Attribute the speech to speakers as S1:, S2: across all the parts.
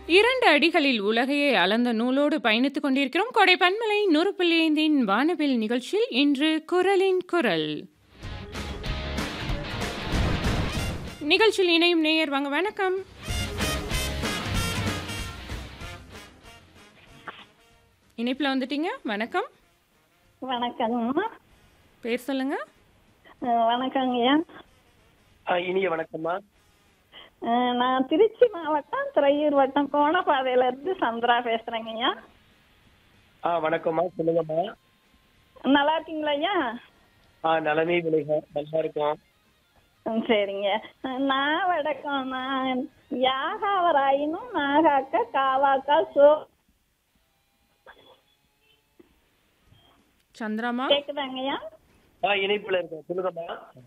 S1: இரண்டு அடிகளில் உலகையே அளந்த நூலோடு பயணித்துக் கொண்டிருக்கிறோம் கொடை பன்மலை நூறுப்புள்ளியந்தின் வானவில் நிகழ்ச்சியில் இன்று குரலின் குரல் நிகழ்ச்சியில் இணையும் நேயர் வாங்க வணக்கம் இணைப்பில் வந்துட்டீங்க வணக்கம்
S2: வணக்கங்கம்மா
S1: பேர் சொல்லுங்க
S2: அஹ் வணக்கங்கய்யா
S3: ஆ, இனிய வணக்கம்மா
S2: அஹ் நான் திருச்சி மாவட்டம் துறையூர் வட்டம் கோணப்பாதையில இருந்து சந்திரா பேசுறேங்கய்யா
S3: ஆ வணக்கம்மா சொல்லுங்கம்மா
S2: நல்லா இருக்கீங்களா ஐயா
S3: ஆ நலமே விளைக நல்லா இருக்கும்
S2: ம், சரிங்க அஹ் நான் வடக்கம் நான் யாகாவராயினும் நாகாக்க காவாக்கா சோ
S1: சந்திராமா
S2: கேக்குதாங்கய்யா
S3: ஆ இணைப்புல இருக்கேன் சொல்லுங்கம்மா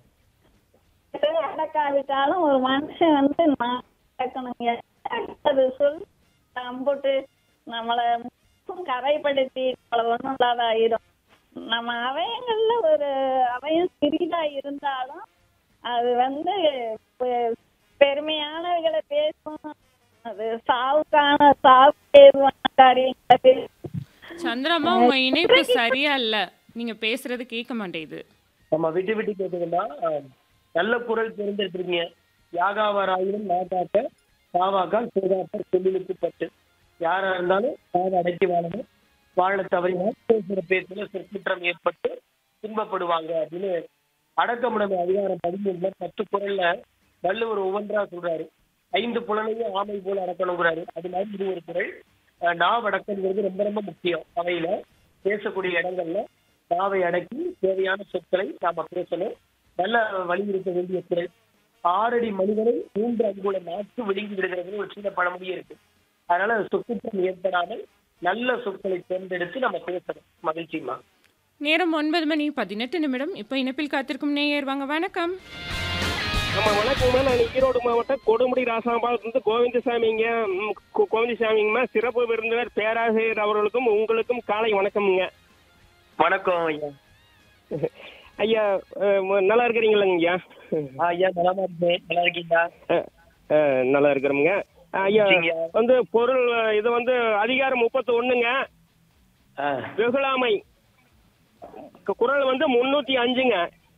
S2: அடக்காவிட்டாலும் ஒரு மனுஷன் வந்து நான் அடக்கணுங்க அது சொல் அம்புட்டு நம்மளை முற்றும் கரைப்படுத்தி நம்மள ஒண்ணும் இல்லாத ஆயிரும் நம்ம அவயங்கள்ல ஒரு அவயம் சிறிதா இருந்தாலும் அது வந்து பெ- பெருமையானவர்களை பேசும் அது சாவுக்கான சாவு ஏதுவான காரியங்களை பேசும்
S1: சந்திராமா உங்க இணைப்பு சரியா இல்ல நீங்க பேசுறது கேட்க மாட்டேங்குது
S3: நம்ம விட்டு விட்டு கேட்டுக்கம்மா ஆ, நல்ல குரல் தெரிஞ்சிருக்கீங்க யாகாவராயினும் நாட்டாக்க காவாக்கா சோதாப்பர் சொல்லிலுக்கு பட்டு யாரா இருந்தாலும் காதை அடக்கி வாழணும் வாழ தவறினால் பேசுகிற பேச்சுல சொற்குற்றம் ஏற்பட்டு துன்பப்படுவாங்க அப்படின்னு அடக்கமுடைமை அதிகாரம் பதிமூணுல பத்து குரல்ல வள்ளுவர் ஒவ்வொன்றா சொல்றாரு ஐந்து புலனையும் ஆமை போல அடக்கணுங்கிறாரு அது மாதிரி இது ஒரு குரல் அஹ், நாவ் அடக்கம்ங்கிறது ரொம்ப ரொம்ப முக்கியம் அவையில பேசக்கூடிய இடங்கள்ல நாவை அடக்கி தேவையான சொற்களை நாம பேசணும் நல்ல வலியுறுத்த வேண்டிய குரல் ஆறடி மனிதனை மூன்று அங்குல நாக்கு விழுங்கி விடுகிறது ஒரு சின்ன பழமொழியே இருக்கு அதனால சொற்குற்றம் ஏற்படாமல் நல்ல சொற்களை தேர்ந்தெடுத்து நம்ம பேசணும் மகிழ்ச்சிமா
S1: நேரம் ஒன்பது மணி பதினெட்டு நிமிடம் இப்போ இணைப்பில் காத்திருக்கும் நேயர் வாங்க வணக்கம்
S4: ஆமா வணக்கம்மா நான் ஈரோடு மாவட்டம் கொடுமுடி ராசாம்பாளத்திலிருந்து கோவிந்தசாமிங்க ம், கோ- கோவிந்தசாமிங்கம்மா சிறப்பு விருந்தினர் பேராசிரியர் அவர்களுக்கும் உங்களுக்கும் காலை வணக்கம்ங்க
S3: வணக்கம் ஐயா
S4: ஐயா அஹ், ம- நல்லா இருக்கிறீங்களாங்க ஐயா
S3: ஆ, ஐயா நலமா இருக்கேன் நல்லா இருக்கீங்களா
S4: அஹ், அஹ், நல்லா இருக்கிறோமுங்க ஐயா
S3: சரிங்க.
S4: வந்து பொருள் அஹ், இது வந்து அதிகாரம் முப்பத்தி ஒண்ணுங்க
S3: ஆ,
S4: வெகுளாமை கு- குரல் வந்து முன்னூத்தி அஞ்சுங்க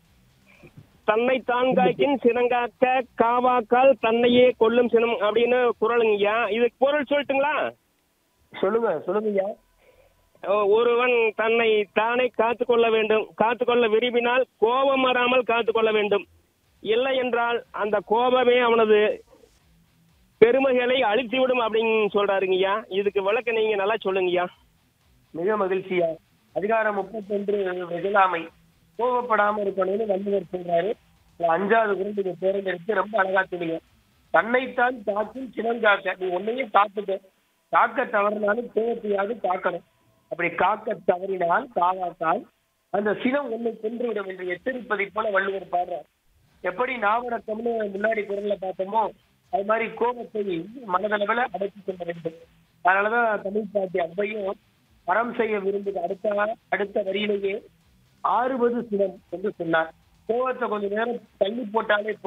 S4: தன்னை தான் காக்கின் சினங்காக்க காவாக்கால் தன்னையே கொல்லும் சினம் அப்படின்னு குரலுங்கய்யா இதுக்கு பொருள் சொல்லட்டுங்களா
S3: சொல்லுங்க சொல்லுங்க ஐயா
S4: ஒ- ஒருவன் தன்னை தானே காத்து கொள்ள வேண்டும் காத்து கொள்ள விரும்பினால் கோபம் வராமல் காத்து கொள்ள வேண்டும் இல்லை என்றால் அந்த கோபமே அவனது பெருமைகளை அழித்துவிடும் அப்படின்னு சொல்றாருங்கய்யா இதுக்கு விளக்க நீங்க நல்லா சொல்லுங்கய்யா
S3: மிக மகிழ்ச்சியா அதிகாரம் முப்பத்தொன்று வெகுளாமை கோபப்படாம இருக்கணும்னு வள்ளுவர் சொல்றாரு இந்த அஞ்சாவது குரல் நீங்க தேர்ந்தெடுத்து ரொம்ப அழகா சொன்னீங்க தன்னைத்தான் காக்கும் சினங்காக்க நீ உன்னையே காத்துக்க காக்க தவறினாலும் கோபத்தையாவது காக்கணும் அப்படி காக்க தவறினால் காவாக்கால் அந்த சினம் உன்னை கொன்றுவிடும் என்று எச்சரிப்பதை போல வள்ளுவர் பாடுறார் எப்படி நாவடக்கம்னு முன்னாடி குரல்ல பார்த்தோமோ அது மாதிரி கோபத்தை மனதளவில் அடக்கி கொள்ள வேண்டும் அதனாலதான் தமிழ் பாட்டி அவ்வையும் அறம் செய்ய விரும்புது அடுத்த அடுத்த வரியிலேயே ஆறுவது சினம் என்று சொன்னார் கோபத்தை கொஞ்ச நேரம் தள்ளி போட்டாலே